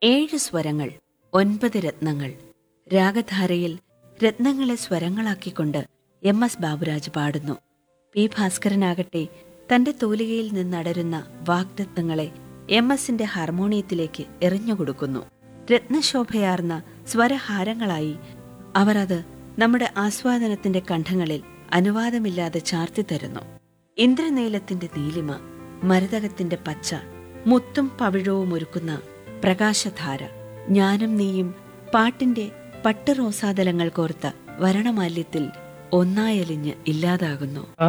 ഏഴ് സ്വരങ്ങൾ ഒൻപത് രത്നങ്ങൾ രാഗധാരയിൽ രത്നങ്ങളെ സ്വരങ്ങളാക്കിക്കൊണ്ട് എം എസ് ബാബുരാജ് പാടുന്നു പി ഭാസ്കരനാകട്ടെ തന്റെ തൂലികയിൽ നിന്നടരുന്ന വാഗ്രത്നങ്ങളെ എം എസിന്റെ ഹാർമോണിയത്തിലേക്ക് എറിഞ്ഞുകൊടുക്കുന്നു രത്നശോഭയാർന്ന സ്വരഹാരങ്ങളായി അവർ അത് നമ്മുടെ ആസ്വാദനത്തിന്റെ കണ്ഠങ്ങളിൽ അനുവാദമില്ലാതെ ചാർത്തി തരുന്നു ഇന്ദ്രനീലത്തിന്റെ നീലിമ മരതകത്തിന്റെ പച്ച മുത്തും പവിഴവും ഒരുക്കുന്ന പ്രകാശധാര ഞാനും നീയും പാട്ടിന്റെ പട്ട് റോസാതലങ്ങൾ കോർത്ത വരണമാല്യത്തിൽ ഒന്നായലിഞ്ഞ് ഇല്ലാതാകുന്നു